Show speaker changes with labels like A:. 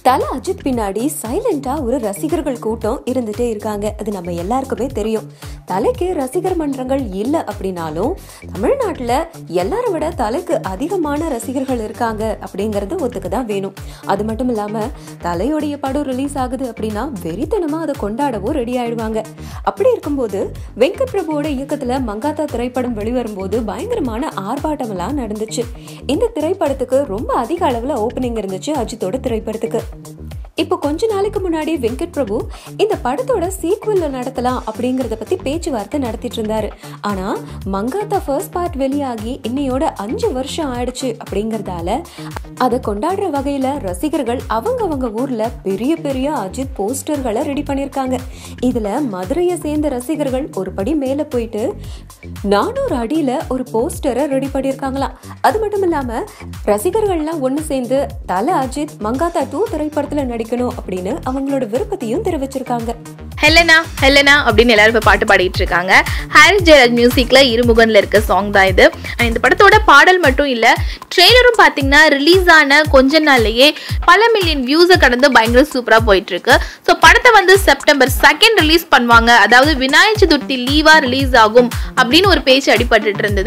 A: தல அஜித் பின்னாடி சைலண்டா ஒரு ரசிகர்கள் கூட்டம் இருந்துட்டே இருக்காங்க அது நம்ம எல்லாருக்குமே தெரியும் தலைக்கு ரசிகர் மன்றங்கள் இல்ல அப்படின்னாலும் தமிழ்நாட்டுல எல்லாரை விட தலைக்கு அதிகமான ரசிகர்கள் இருக்காங்க அப்படிங்கறது ஒத்துக்க தான் வேணும் அது மட்டும் இல்லாம தலையுடைய படம் ரிலீஸ் ஆகுது அப்படின்னா வெறித்தனமா அதை கொண்டாடவும் ரெடி ஆயிடுவாங்க அப்படி இருக்கும்போது வெங்கட் பிரபுவோட இயக்கத்துல மங்காத்தா திரைப்படம் வெளிவரும்போது பயங்கரமான ஆர்ப்பாட்டம் எல்லாம் நடந்துச்சு இந்த திரைப்படத்துக்கு ரொம்ப அதிக அளவுல ஓப்பனிங் இருந்துச்சு அஜித்தோட திரைப்படத்துக்கு இப்போ கொஞ்ச நாளைக்கு முன்னாடி வெங்கட் பிரபு இந்த படத்தோட சீக்வல்ல நடத்தலாம் அப்படிங்கறத பத்தி பேச்சுவார்த்தை நடத்திட்டு இருந்தாரு ஆனா மங்காத்தா ஃபர்ஸ்ட் பார்ட் வெளியாகி இன்னையோட அஞ்சு வருஷம் ஆயிடுச்சு அப்படிங்கறதால அதை கொண்டாடுற வகையில ரசிகர்கள் அவங்க அவங்க ஊர்ல பெரிய பெரிய அஜித் போஸ்டர்களை ரெடி பண்ணிருக்காங்க இதுல மதுரையை சேர்ந்த ரசிகர்கள் ஒரு படி மேல போயிட்டு நானூறு அடியில ஒரு போஸ்டரை ரெடி பண்ணியிருக்காங்களாம் அது மட்டும் இல்லாம ரசிகர்கள்லாம் ஒண்ணு சேர்ந்து தல அஜித் மங்காத்தா டூ திரைப்படத்துல நடிக்கணும் அப்படின்னு அவங்களோட விருப்பத்தையும் தெரிவிச்சிருக்காங்க
B: ஹெலனா ஹெலனா அப்படின்னு எல்லாரும் இப்போ பாட்டு பாடிட்டு இருக்காங்க ஹாரிஸ் ஜெயராஜ் மியூசிக்ல இருமுகன்ல இருக்க சாங் தான் இது And இந்த படத்தோட பாடல் மட்டும் இல்ல ட்ரெய்லரும் பாத்தீங்கன்னா ரிலீஸ் ஆன கொஞ்ச நாள்லயே பல மில்லியன் வியூஸை கடந்து பயங்கர சூப்பரா போயிட்டு இருக்கு ஸோ படத்தை வந்து செப்டம்பர் செகண்ட் ரிலீஸ் பண்ணுவாங்க அதாவது விநாயக சதுர்த்தி லீவா ரிலீஸ் ஆகும் அப்படின்னு ஒரு பேச்சு அடிபட்டுட்டு இருந்தது